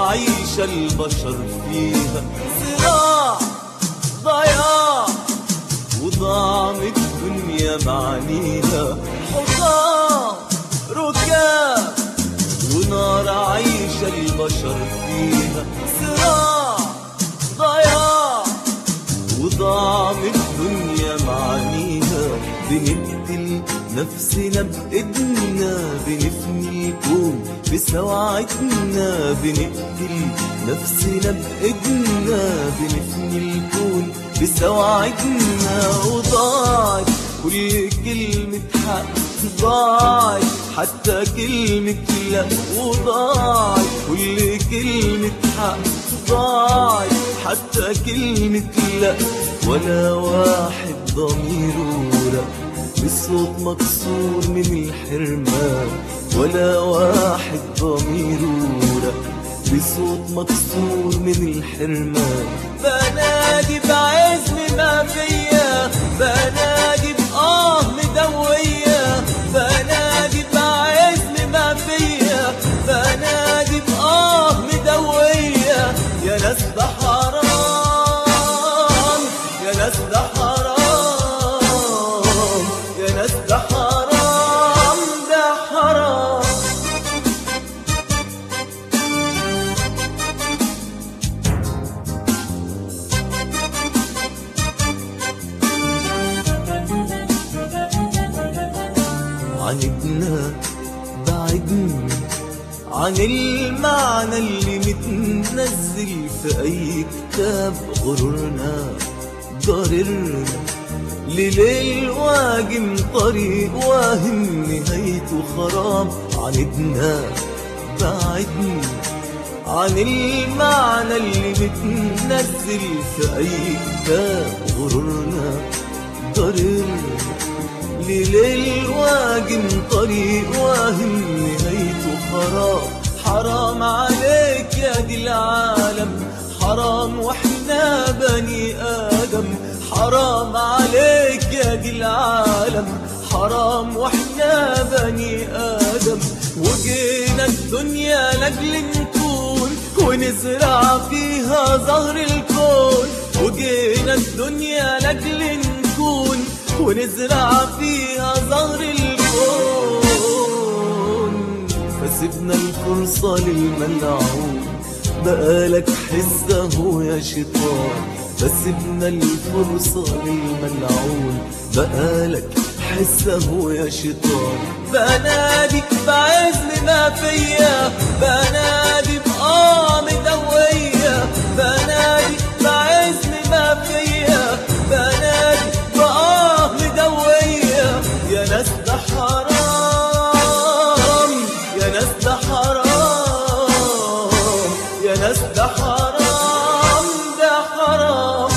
عيش البشر فيها صراع ضياع وضاع من الدنيا معانيها حطام ركاب ونار عيش البشر فيها صراع ضياع وضاع من الدنيا معانيها بنقتل نفسنا بإيدنا بنفني الكون بسوعتنا بنقتل نفسنا بإيدنا بنفني الكون بسوعتنا وضاعت كل كلمة حق ضاعت حتى كلمة لا وضاعت كل كلمة حق ضاعت حتى كلمة لا ولا واحد ضميره رق بصوت مكسور من الحرمان ولا واحد ضميره رق بصوت مكسور من الحرمان بنادي بعزم ما فيا بنادي بآه مدوية بنادي بعزم ما فيا بنادي بآه مدوية يا ناس ده حرام يا ناس ده حرام يا ناس ده حرام ده حرام عندنا بعدنا عن المعنى اللي متنزل في أي كتاب غرورنا ضررنا لليل واجم طريق واهم نهايته خراب عندنا بعدنا عن المعنى اللي متنزل في أي كتاب غرورنا ضررنا لليل واجم طريق واهم نهايته خراب حرام عليك يا دي العالم حرام واحنا بني آدم حرام عليك يا دي العالم حرام واحنا بني آدم وجينا الدنيا لأجل نكون ونزرع فيها زهر الكون وجينا الدنيا لأجل نكون ونزرع فيها زهر الكون فسيبنا الفرصة للملعون بقالك حزه يا شيطان فسيبنا الفرصة للملعون بقالك حسه يا شيطان بنادي بعزم ما فيا بنادي بآه مدوية بنادي بعزم ما فيا بنادي بآه مدوية يا ناس ده حرام يا ناس ده حرام يا ناس ده حرام ده حرام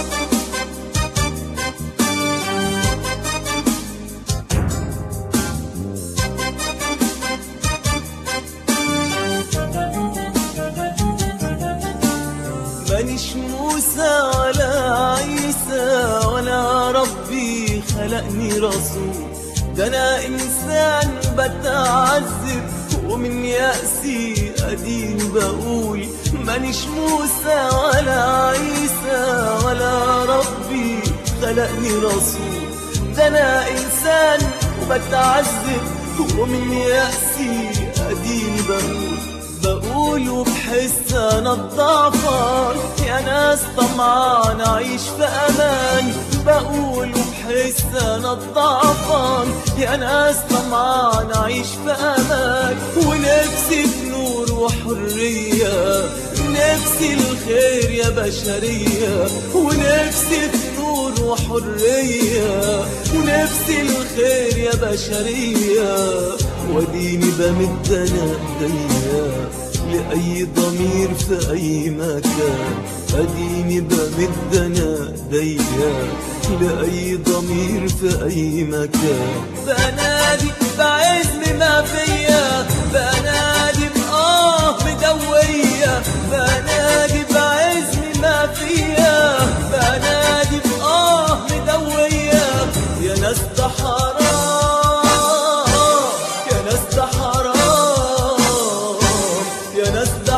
مانيش موسى ولا عيسى ولا ربي خلقني رسول ده انا انسان بتعذب ومن يأسي اديني بقول مانيش موسى ولا عيسى ولا ربي خلقني رسول ده انا انسان وبتعذب ومن يأسي اديني بقول بقول وبحس انا الضعفان يا ناس طمعان اعيش في امان بقول وبحس انا الضعفان يا ناس طمعان اعيش في امان ونفسي في نور وحريه نفسي الخير يا بشريه ونفسي في نور وحريه ونفسي الخير يا بشريه وديني بمد انا ايديا لأي ضمير في أي مكان أديني بمد أنا ايديا لأي ضمير في أي مكان بنادي بعزم ما فيا بنادي بآه مدوية بنادي بعزم ما فيا بنادي بآه مدوية يا ناس ده حرام يا ناس ده حرام يا ناس ده